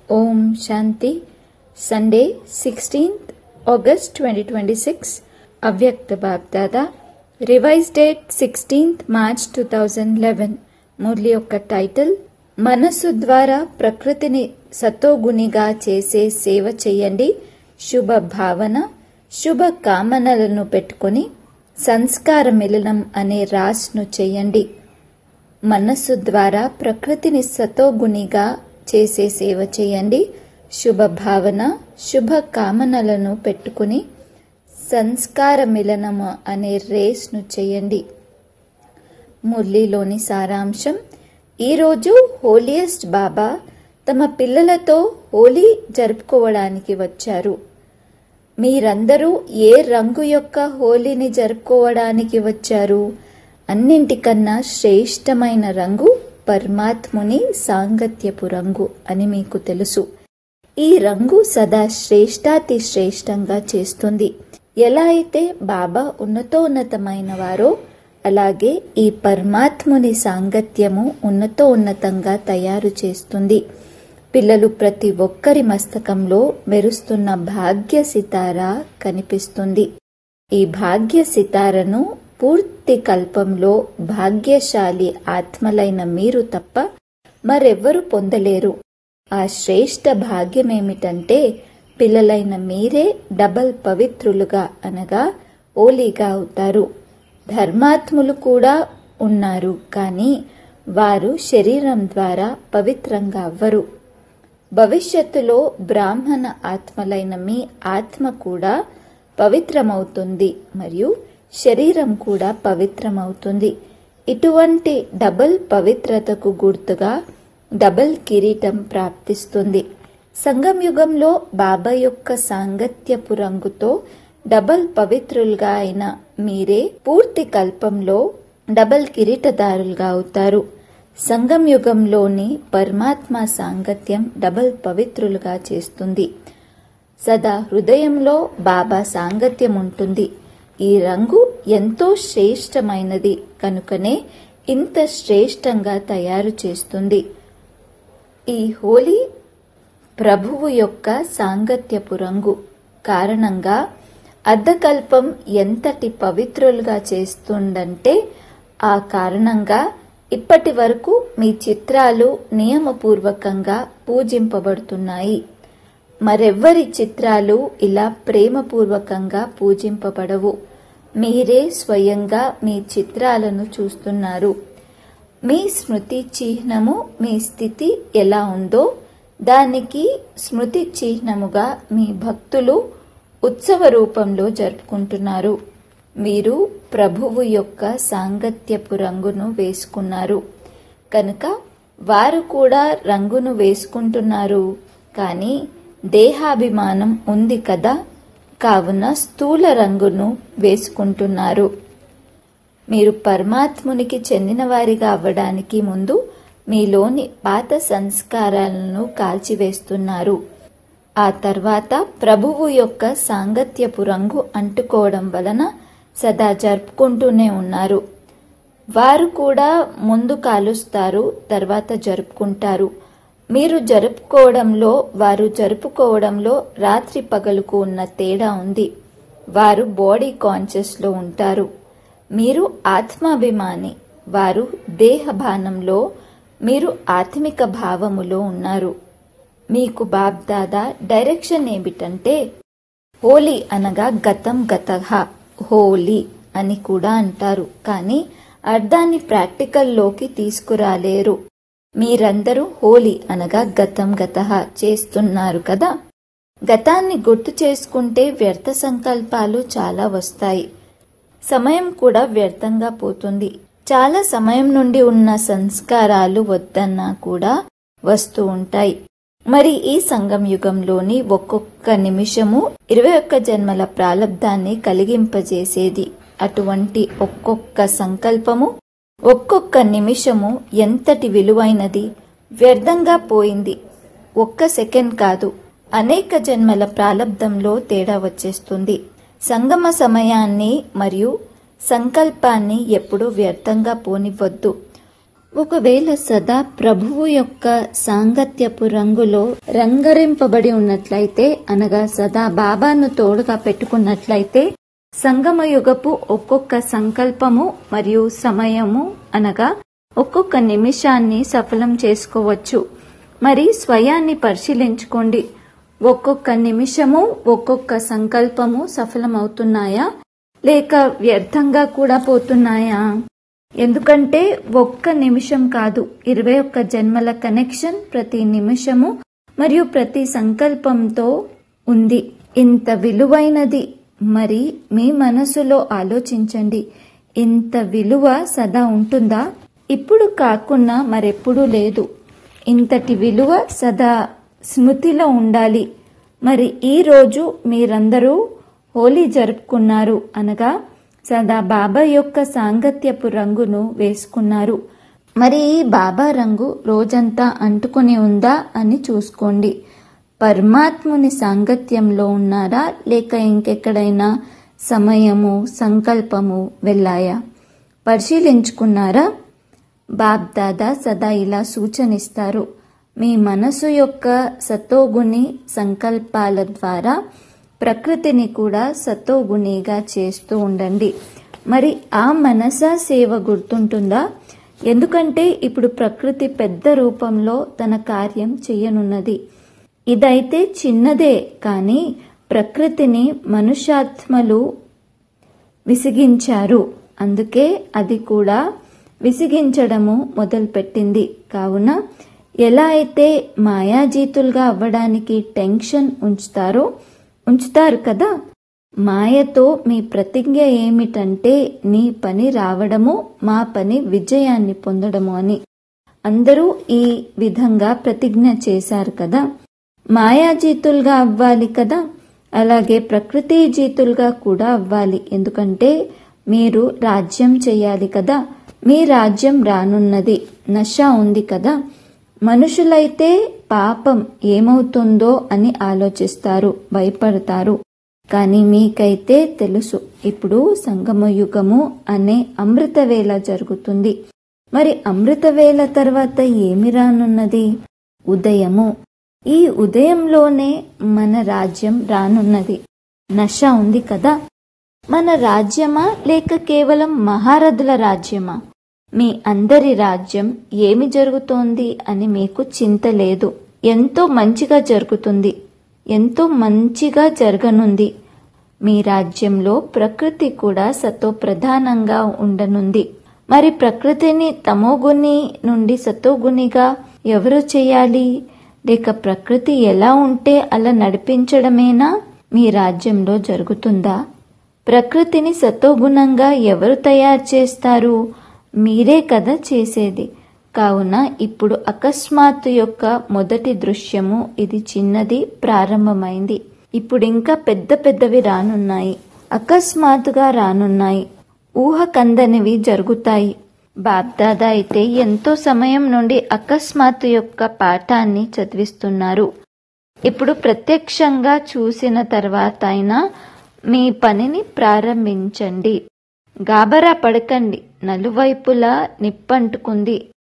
ఓం Shanti Sunday sixteenth August twenty twenty six అవ్యక్త BapDada revise date sixteenth March two thousand eleven Murli యొక్క title మనస్సు ద్వారా ప్రకృతిని సతోగుణిగా చేసే సేవ చేయండి శుభ భావన శుభ కామనలను పెట్టుకుని సంస్కార మిలనం అనే రాస్ను చేయండి మనస్సు ద్వారా ప్రకృతిని సతోగుణిగా చేసే సేవ చేయండి శుభ భావన శుభ కామనలను పెట్టుకుని సంస్కార మిలనము అనే రేస్ను చేయండి మురళీలోని సారాంశం ఈరోజు హోలియస్ట్ బాబా తమ పిల్లలతో హోలీ జరుపుకోవడానికి వచ్చారు మీరందరూ ఏ రంగు యొక్క హోలీని జరుపుకోవడానికి వచ్చారు అన్నింటికన్నా శ్రేష్టమైన రంగు పరమాత్ముని సాంగత్యపు రంగు అని మీకు తెలుసు ఈ రంగు సదా శ్రేష్టాతి శ్రేష్టంగా చేస్తుంది ఎలా అయితే బాబా ఉన్నతోన్నతమైన వారో అలాగే ఈ పరమాత్ముని సాంగత్యము ఉన్నతోన్నతంగా తయారు చేస్తుంది పిల్లలు ప్రతి ఒక్కరి మస్తకంలో మెరుస్తున్న భాగ్య సితార కనిపిస్తుంది ఈ భాగ్య సితారను పూర్తి కల్పంలో భాగ్యశాలి ఆత్మలైన మీరు తప్ప మరెవ్వరు పొందలేరు ఆ శ్రేష్ట భాగ్యమేమిటంటే పిల్లలైన మీరే డబల్ పవిత్రులుగా అనగా ఓలీగా అవుతారు ధర్మాత్ములు కూడా ఉన్నారు కానీ వారు శరీరం ద్వారా పవిత్రంగా అవ్వరు భవిష్యత్తులో బ్రాహ్మణ ఆత్మలైన మీ ఆత్మ కూడా పవిత్రమవుతుంది మరియు శరీరం కూడా పవిత్రమవుతుంది ఇటువంటి డబల్ పవిత్రతకు గుర్తుగా డబల్ కిరీటం ప్రాప్తిస్తుంది సంగం యుగంలో బాబా యొక్క సాంగత్యపు రంగుతో డబల్ పవిత్రులుగా అయిన మీరే పూర్తి కల్పంలో డబల్ కిరీటదారులుగా అవుతారు సంగం యుగంలోని పరమాత్మ సాంగత్యం డబల్ పవిత్రులుగా చేస్తుంది సదా హృదయంలో బాబా సాంగత్యం ఉంటుంది ఈ రంగు ఎంతో శ్రేష్టమైనది కనుకనే ఇంత శ్రేష్టంగా తయారు చేస్తుంది ఈ హోలీ ప్రభువు యొక్క సాంగత్యపు రంగు కారణంగా అర్ధకల్పం ఎంతటి పవిత్రులుగా చేస్తుందంటే ఆ కారణంగా ఇప్పటి వరకు మీ చిత్రాలు నియమపూర్వకంగా పూజింపబడుతున్నాయి మరెవ్వరి చిత్రాలు ఇలా ప్రేమపూర్వకంగా పూజింపబడవు మీరే స్వయంగా మీ చిత్రాలను చూస్తున్నారు మీ స్మృతి చిహ్నము మీ స్థితి ఎలా ఉందో దానికి స్మృతి చిహ్నముగా మీ భక్తులు ఉత్సవ రూపంలో జరుపుకుంటున్నారు మీరు ప్రభువు యొక్క సాంగత్యపు రంగును వేసుకున్నారు కనుక వారు కూడా రంగును వేసుకుంటున్నారు కానీ దేహాభిమానం ఉంది కదా కావున స్థూల రంగును వేసుకుంటున్నారు మీరు పరమాత్మునికి చెందిన వారిగా అవ్వడానికి ముందు మీలోని పాత సంస్కారాలను కాల్చివేస్తున్నారు ఆ తర్వాత ప్రభువు యొక్క సాంగత్యపు రంగు అంటుకోవడం వలన సదా జరుపుకుంటూనే ఉన్నారు వారు కూడా ముందు కాలుస్తారు తర్వాత జరుపుకుంటారు మీరు జరుపుకోవడంలో వారు జరుపుకోవడంలో రాత్రి పగలుకు ఉన్న తేడా ఉంది వారు బాడీ కాన్షియస్లో ఉంటారు మీరు ఆత్మాభిమాని వారు దేహభానంలో మీరు ఆత్మిక భావములో ఉన్నారు మీకు బాబ్దాదా డైరెక్షన్ ఏమిటంటే హోలీ అనగా గతం గతహ హోలీ అని కూడా అంటారు కానీ అర్థాన్ని ప్రాక్టికల్లోకి తీసుకురాలేరు మీరందరూ హోలీ అనగా గతం గతహ చేస్తున్నారు కదా గతాన్ని గుర్తు చేసుకుంటే వ్యర్థ సంకల్పాలు చాలా వస్తాయి సమయం కూడా వ్యర్థంగా పోతుంది చాలా సమయం నుండి ఉన్న సంస్కారాలు వద్దన్నా కూడా వస్తూ ఉంటాయి మరి ఈ సంగం యుగంలోని ఒక్కొక్క నిమిషము ఇరవై ఒక్క జన్మల ప్రాలబ్ధాన్ని కలిగింపజేసేది అటువంటి ఒక్కొక్క సంకల్పము ఒక్కొక్క నిమిషము ఎంతటి విలువైనది వ్యర్థంగా పోయింది ఒక్క సెకండ్ కాదు అనేక జన్మల ప్రాలబ్ధంలో తేడా వచ్చేస్తుంది సంగమ సమయాన్ని మరియు సంకల్పాన్ని ఎప్పుడూ వ్యర్థంగా పోనివ్వద్దు ఒకవేళ సదా ప్రభువు యొక్క సాంగత్యపు రంగులో రంగరింపబడి ఉన్నట్లయితే అనగా సదా బాబాను తోడుగా పెట్టుకున్నట్లయితే సంగమయుగపు ఒక్కొక్క సంకల్పము మరియు సమయము అనగా ఒక్కొక్క నిమిషాన్ని సఫలం చేసుకోవచ్చు మరి స్వయాన్ని పరిశీలించుకోండి ఒక్కొక్క నిమిషము ఒక్కొక్క సంకల్పము సఫలమవుతున్నాయా లేక వ్యర్థంగా కూడా పోతున్నాయా ఎందుకంటే ఒక్క నిమిషం కాదు ఇరవై ఒక్క జన్మల కనెక్షన్ ప్రతి నిమిషము మరియు ప్రతి సంకల్పంతో ఉంది ఇంత విలువైనది మరి మీ మనసులో ఆలోచించండి ఇంత విలువ సదా ఉంటుందా ఇప్పుడు కాకుండా మరెప్పుడూ లేదు ఇంతటి విలువ సదా స్మృతిలో ఉండాలి మరి ఈ రోజు మీరందరూ హోలీ జరుపుకున్నారు అనగా సదా బాబా యొక్క సాంగత్యపు రంగును వేసుకున్నారు మరి ఈ బాబా రంగు రోజంతా అంటుకుని ఉందా అని చూసుకోండి పరమాత్ముని సాంగత్యంలో ఉన్నారా లేక ఇంకెక్కడైనా సమయము సంకల్పము వెళ్ళాయా పరిశీలించుకున్నారా బాబ్దాదా సదా ఇలా సూచనిస్తారు మీ మనసు యొక్క సతోగుణి సంకల్పాల ద్వారా ప్రకృతిని కూడా సతోగుణిగా చేస్తూ ఉండండి మరి ఆ మనస సేవ గుర్తుంటుందా ఎందుకంటే ఇప్పుడు ప్రకృతి పెద్ద రూపంలో తన కార్యం చేయనున్నది ఇదైతే చిన్నదే కానీ ప్రకృతిని మనుష్యాత్మలు విసిగించారు అందుకే అది కూడా విసిగించడము మొదలుపెట్టింది కావున ఎలా అయితే మాయాజీతులుగా అవ్వడానికి టెన్షన్ ఉంచుతారో ఉంచుతారు కదా మాయతో మీ ప్రతిజ్ఞ ఏమిటంటే నీ పని రావడము మా పని విజయాన్ని పొందడము అని అందరూ ఈ విధంగా ప్రతిజ్ఞ చేశారు కదా మాయాజీతులుగా అవ్వాలి కదా అలాగే ప్రకృతి జీతులుగా కూడా అవ్వాలి ఎందుకంటే మీరు రాజ్యం చేయాలి కదా మీ రాజ్యం రానున్నది నష ఉంది కదా మనుషులైతే పాపం ఏమవుతుందో అని ఆలోచిస్తారు భయపడతారు కానీ మీకైతే తెలుసు ఇప్పుడు సంగమయుగము అనే అమృతవేళ జరుగుతుంది మరి అమృతవేళ తర్వాత ఏమి రానున్నది ఉదయము ఈ ఉదయంలోనే మన రాజ్యం రానున్నది నష ఉంది కదా మన రాజ్యమా లేక కేవలం మహారథుల రాజ్యమా మీ అందరి రాజ్యం ఏమి జరుగుతోంది అని మీకు చింత లేదు ఎంతో మంచిగా జరుగుతుంది ఎంతో మంచిగా జరగనుంది మీ రాజ్యంలో ప్రకృతి కూడా సతో ప్రధానంగా ఉండనుంది మరి ప్రకృతిని తమోగుణి నుండి సతోగుణిగా ఎవరు చేయాలి లేక ప్రకృతి ఎలా ఉంటే అలా నడిపించడమేనా మీ రాజ్యంలో జరుగుతుందా ప్రకృతిని సతోగుణంగా ఎవరు తయారు చేస్తారు మీరే కదా చేసేది కావున ఇప్పుడు అకస్మాత్తు యొక్క మొదటి దృశ్యము ఇది చిన్నది ప్రారంభమైంది ఇప్పుడు ఇంకా పెద్ద పెద్దవి రానున్నాయి అకస్మాత్తుగా రానున్నాయి ఊహ కందనివి జరుగుతాయి బాబ్దాదా అయితే ఎంతో సమయం నుండి అకస్మాత్తు యొక్క పాఠాన్ని చదివిస్తున్నారు ఇప్పుడు ప్రత్యక్షంగా చూసిన తర్వాత అయినా మీ పనిని ప్రారంభించండి గాబరా పడకండి నలువైపులా నిప్పంటుకుంది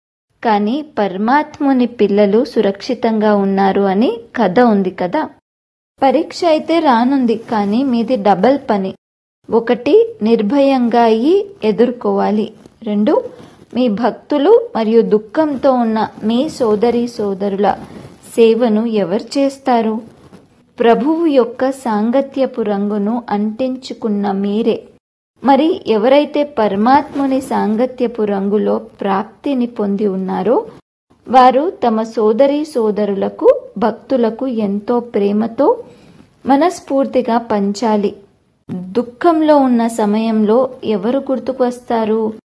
కానీ పరమాత్ముని పిల్లలు సురక్షితంగా ఉన్నారు అని కథ ఉంది కదా పరీక్ష అయితే రానుంది కానీ మీది డబల్ పని ఒకటి నిర్భయంగా అయ్యి ఎదుర్కోవాలి రెండు మీ భక్తులు మరియు దుఃఖంతో ఉన్న మీ సోదరి సోదరుల సేవను ఎవరు చేస్తారు ప్రభువు యొక్క సాంగత్యపు రంగును అంటించుకున్న మీరే మరి ఎవరైతే పరమాత్ముని సాంగత్యపు రంగులో ప్రాప్తిని పొంది ఉన్నారో వారు తమ సోదరి సోదరులకు భక్తులకు ఎంతో ప్రేమతో మనస్ఫూర్తిగా పంచాలి దుఃఖంలో ఉన్న సమయంలో ఎవరు గుర్తుకు వస్తారు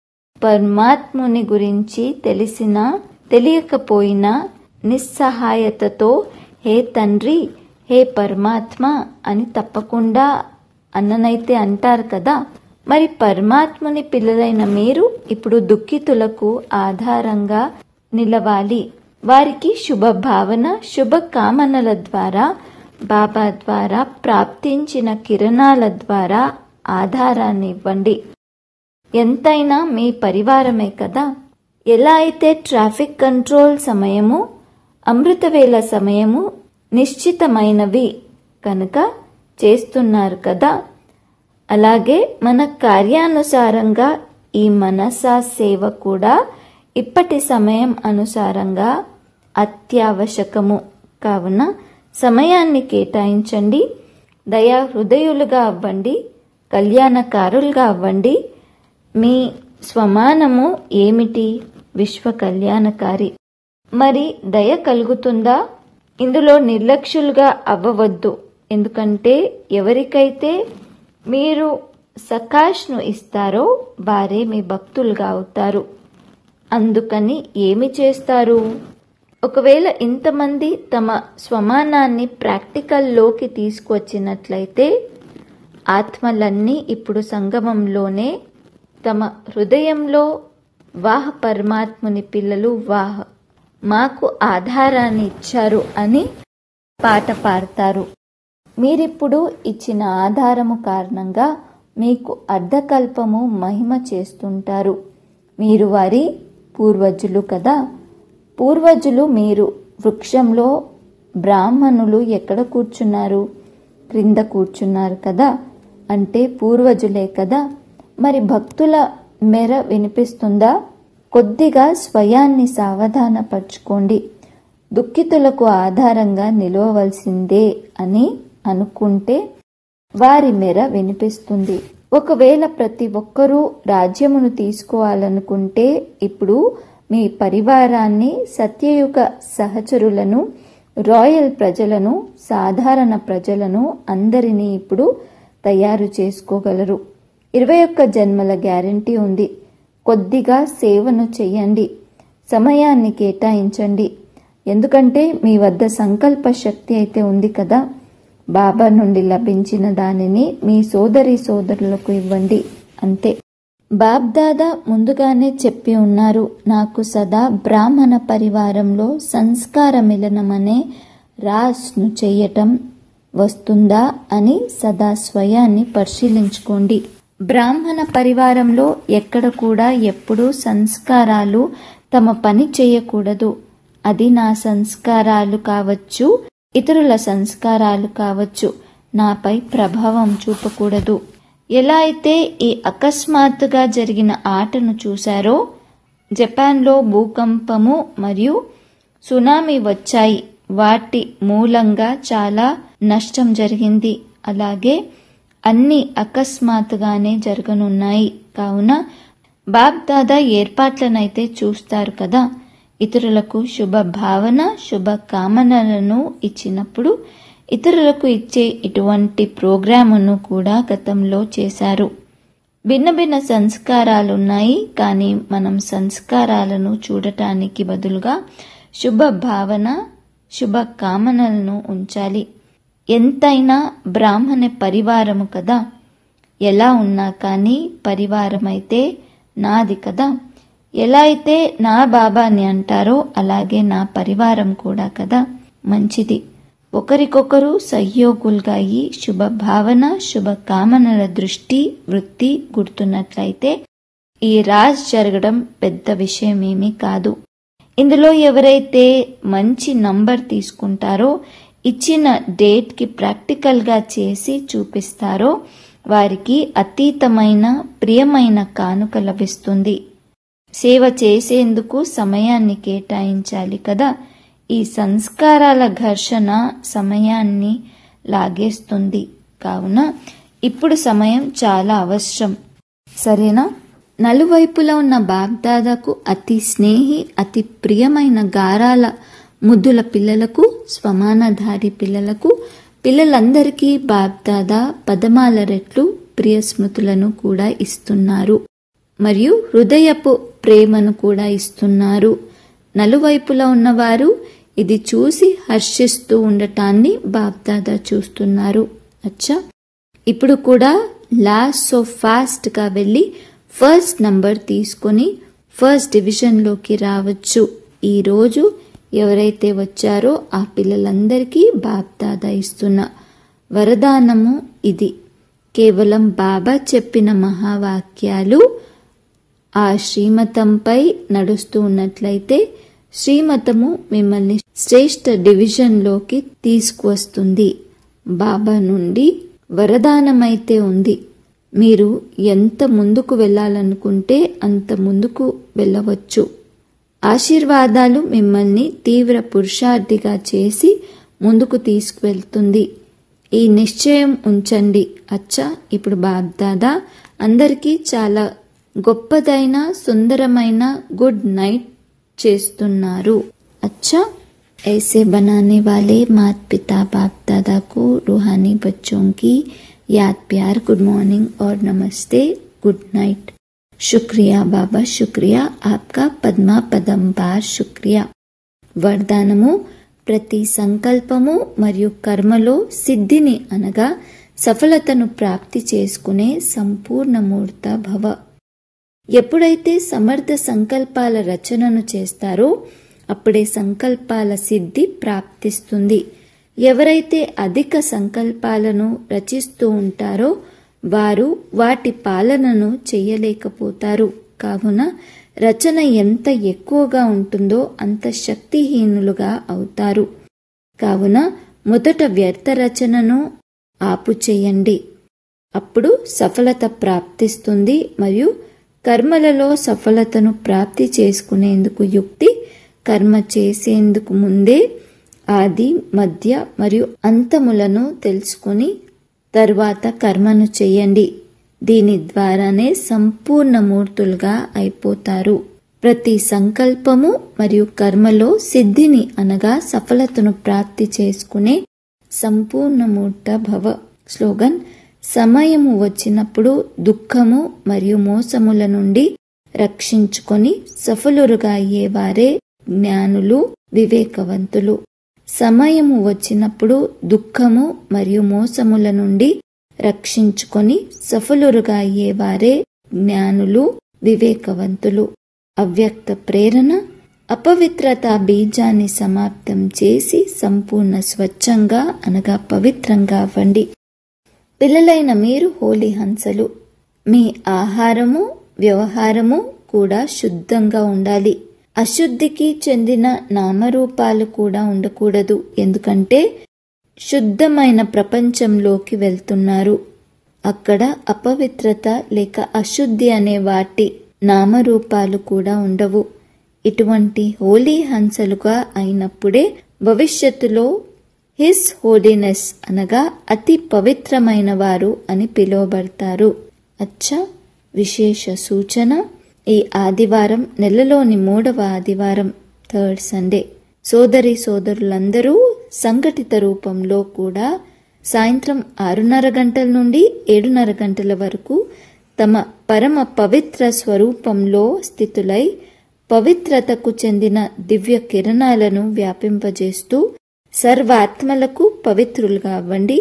పరమాత్ముని గురించి తెలిసినా తెలియకపోయినా నిస్సహాయతతో హే తండ్రి హే పరమాత్మ అని తప్పకుండా అన్ననైతే అంటారు కదా మరి పరమాత్ముని పిల్లలైన మీరు ఇప్పుడు దుఃఖితులకు ఆధారంగా నిలవాలి వారికి శుభ భావన శుభ కామనల ద్వారా బాబా ద్వారా ప్రాప్తించిన కిరణాల ద్వారా ఆధారాన్ని ఇవ్వండి ఎంతైనా మీ పరివారమే కదా ఎలా అయితే ట్రాఫిక్ కంట్రోల్ సమయము అమృతవేళ సమయము నిశ్చితమైనవి కనుక చేస్తున్నారు కదా అలాగే మన కార్యానుసారంగా ఈ మనసా సేవ కూడా ఇప్పటి సమయం అనుసారంగా అత్యావశ్యకము కావున సమయాన్ని కేటాయించండి దయా హృదయులుగా అవ్వండి కళ్యాణకారులుగా అవ్వండి మీ స్వమానము ఏమిటి విశ్వ కళ్యాణకారి మరి దయ కలుగుతుందా ఇందులో నిర్లక్ష్యులుగా అవ్వవద్దు ఎందుకంటే ఎవరికైతే మీరు సకాష్ను ఇస్తారో వారే మీ భక్తులుగా అవుతారు అందుకని ఏమి చేస్తారు ఒకవేళ ఇంతమంది తమ స్వమానాన్ని ప్రాక్టికల్లోకి తీసుకువచ్చినట్లయితే ఆత్మలన్నీ ఇప్పుడు సంగమంలోనే తమ హృదయంలో వాహ పరమాత్ముని పిల్లలు వాహ మాకు ఆధారాన్ని ఇచ్చారు అని పాట పాడతారు మీరిప్పుడు ఇచ్చిన ఆధారము కారణంగా మీకు అర్ధకల్పము మహిమ చేస్తుంటారు మీరు వారి పూర్వజులు కదా పూర్వజులు మీరు వృక్షంలో బ్రాహ్మణులు ఎక్కడ కూర్చున్నారు క్రింద కూర్చున్నారు కదా అంటే పూర్వజులే కదా మరి భక్తుల మెర వినిపిస్తుందా కొద్దిగా స్వయాన్ని సావధానపరచుకోండి దుఃఖితులకు ఆధారంగా నిలవవలసిందే అని అనుకుంటే వారి మెర వినిపిస్తుంది ఒకవేళ ప్రతి ఒక్కరూ రాజ్యమును తీసుకోవాలనుకుంటే ఇప్పుడు మీ పరివారాన్ని సత్యయుగ సహచరులను రాయల్ ప్రజలను సాధారణ ప్రజలను అందరినీ ఇప్పుడు తయారు చేసుకోగలరు ఇరవై ఒక్క జన్మల గ్యారంటీ ఉంది కొద్దిగా సేవను చెయ్యండి సమయాన్ని కేటాయించండి ఎందుకంటే మీ వద్ద సంకల్ప శక్తి అయితే ఉంది కదా బాబా నుండి లభించిన దానిని మీ సోదరి సోదరులకు ఇవ్వండి అంతే బాబ్దాదా ముందుగానే చెప్పి ఉన్నారు నాకు సదా బ్రాహ్మణ పరివారంలో సంస్కార మిలనమనే రాస్ను చెయ్యటం వస్తుందా అని సదా స్వయాన్ని పరిశీలించుకోండి బ్రాహ్మణ పరివారంలో ఎక్కడ కూడా ఎప్పుడూ సంస్కారాలు తమ పని చేయకూడదు అది నా సంస్కారాలు కావచ్చు ఇతరుల సంస్కారాలు కావచ్చు నాపై ప్రభావం చూపకూడదు ఎలా అయితే ఈ అకస్మాత్తుగా జరిగిన ఆటను చూశారో జపాన్లో భూకంపము మరియు సునామీ వచ్చాయి వాటి మూలంగా చాలా నష్టం జరిగింది అలాగే అన్ని అకస్మాత్తుగానే జరగనున్నాయి కావున బాబ్ దాదా ఏర్పాట్లనైతే చూస్తారు కదా ఇతరులకు శుభ భావన శుభ కామనలను ఇచ్చినప్పుడు ఇతరులకు ఇచ్చే ఇటువంటి ప్రోగ్రామును కూడా గతంలో చేశారు భిన్న భిన్న సంస్కారాలున్నాయి కానీ మనం సంస్కారాలను చూడటానికి బదులుగా శుభ భావన శుభ కామనలను ఉంచాలి ఎంతైనా బ్రాహ్మణ పరివారము కదా ఎలా ఉన్నా కానీ పరివారమైతే నాది కదా ఎలా అయితే నా బాబాని అంటారో అలాగే నా పరివారం కూడా కదా మంచిది ఒకరికొకరు సహయోగులుగా అయి శుభ భావన శుభ కామనల దృష్టి వృత్తి గుర్తున్నట్లయితే ఈ రాజ్ జరగడం పెద్ద విషయమేమీ కాదు ఇందులో ఎవరైతే మంచి నంబర్ తీసుకుంటారో ఇచ్చిన డేట్కి ప్రాక్టికల్గా చేసి చూపిస్తారో వారికి అతీతమైన ప్రియమైన కానుక లభిస్తుంది సేవ చేసేందుకు సమయాన్ని కేటాయించాలి కదా ఈ సంస్కారాల ఘర్షణ సమయాన్ని లాగేస్తుంది కావున ఇప్పుడు సమయం చాలా అవసరం సరేనా నలువైపులా ఉన్న బాగ్దాదాకు అతి స్నేహి అతి ప్రియమైన గారాల ముద్దుల పిల్లలకు స్వమానధారి పిల్లలకు పిల్లలందరికీ బాబ్దాదా పదమాల రెట్లు ప్రియ స్మృతులను కూడా ఇస్తున్నారు మరియు హృదయపు ప్రేమను కూడా ఇస్తున్నారు నలువైపులా ఉన్నవారు ఇది చూసి హర్షిస్తూ ఉండటాన్ని బాబ్దాదా చూస్తున్నారు అచ్చా ఇప్పుడు కూడా లాస్ట్ సో ఫాస్ట్గా వెళ్ళి ఫస్ట్ నంబర్ తీసుకొని ఫస్ట్ డివిజన్లోకి రావచ్చు ఈరోజు ఎవరైతే వచ్చారో ఆ పిల్లలందరికీ బాబ్దాదా ఇస్తున్న వరదానము ఇది కేవలం బాబా చెప్పిన మహావాక్యాలు ఆ శ్రీమతంపై నడుస్తూ ఉన్నట్లయితే శ్రీమతము మిమ్మల్ని శ్రేష్ఠ డివిజన్లోకి తీసుకువస్తుంది బాబా నుండి వరదానమైతే ఉంది మీరు ఎంత ముందుకు వెళ్ళాలనుకుంటే అంత ముందుకు వెళ్ళవచ్చు ఆశీర్వాదాలు మిమ్మల్ని తీవ్ర పురుషార్థిగా చేసి ముందుకు తీసుకువెళ్తుంది ఈ నిశ్చయం ఉంచండి అచ్చా ఇప్పుడు బాబ్దాదా అందరికీ చాలా గొప్పదైన సుందరమైన గుడ్ నైట్ చేస్తున్నారు अच्छा ऐसे बनाने वाले माता पिता बाप दादा को रूहानी बच्चों की याद प्यार गुड मॉर्निंग और नमस्ते गुड नाइट शुक्रिया बाबा शुक्रिया आपका पद्मा पदंबार शुक्रिया వరదానము ప్రతి సంకల్పము మరియు కర్మలో సిద్ధిని అనగా సఫలతను ప్రాప్తి చేసుకునే సంపూర్ణ మూర్త భవ ఎప్పుడైతే సమర్థ సంకల్పాల రచనను చేస్తారో అప్పుడే సంకల్పాల సిద్ధి ప్రాప్తిస్తుంది ఎవరైతే అధిక సంకల్పాలను రచిస్తూ ఉంటారో వారు వాటి పాలనను చెయ్యలేకపోతారు కావున రచన ఎంత ఎక్కువగా ఉంటుందో అంత శక్తిహీనులుగా అవుతారు కావున మొదట వ్యర్థ రచనను ఆపు చేయండి అప్పుడు సఫలత ప్రాప్తిస్తుంది మరియు కర్మలలో సఫలతను ప్రాప్తి చేసుకునేందుకు యుక్తి కర్మ చేసేందుకు ముందే ఆది మధ్య మరియు అంతములను తెలుసుకుని తరువాత కర్మను చేయండి దీని ద్వారానే సంపూర్ణ మూర్తులుగా అయిపోతారు ప్రతి సంకల్పము మరియు కర్మలో సిద్ధిని అనగా సఫలతను ప్రాప్తి చేసుకునే సంపూర్ణమూర్త భవ స్లోగన్ సమయము వచ్చినప్పుడు దుఃఖము మరియు మోసముల నుండి రక్షించుకొని సఫలురుగా అయ్యేవారే జ్ఞానులు వివేకవంతులు సమయము వచ్చినప్పుడు దుఃఖము మరియు మోసముల నుండి రక్షించుకొని సఫలురుగా అయ్యేవారే జ్ఞానులు వివేకవంతులు అవ్యక్త ప్రేరణ అపవిత్రత బీజాన్ని సమాప్తం చేసి సంపూర్ణ స్వచ్ఛంగా అనగా పవిత్రంగా అవ్వండి పిల్లలైన మీరు హోలీ హంసలు మీ ఆహారము వ్యవహారము కూడా శుద్ధంగా ఉండాలి అశుద్ధికి చెందిన నామరూపాలు కూడా ఉండకూడదు ఎందుకంటే శుద్ధమైన ప్రపంచంలోకి వెళ్తున్నారు అక్కడ అపవిత్రత లేక అశుద్ధి అనే వాటి నామరూపాలు కూడా ఉండవు ఇటువంటి హోలీ హంసలుగా అయినప్పుడే భవిష్యత్తులో హిస్ హోలీనెస్ అనగా అతి పవిత్రమైన వారు అని పిలువబడతారు అచ్చా విశేష సూచన ఈ ఆదివారం నెలలోని మూడవ ఆదివారం థర్డ్ సండే సోదరి సోదరులందరూ సంఘటిత రూపంలో కూడా సాయంత్రం ఆరున్నర గంటల నుండి ఏడున్నర గంటల వరకు తమ పరమ పవిత్ర స్వరూపంలో స్థితులై పవిత్రతకు చెందిన దివ్య కిరణాలను వ్యాపింపజేస్తూ సర్వాత్మలకు పవిత్రులుగా అవ్వండి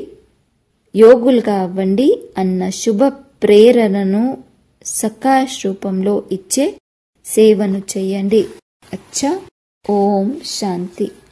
యోగులుగా అవ్వండి అన్న శుభ ప్రేరణను సకాష్ రూపంలో ఇచ్చే సేవను చెయ్యండి అచ్చా ఓం శాంతి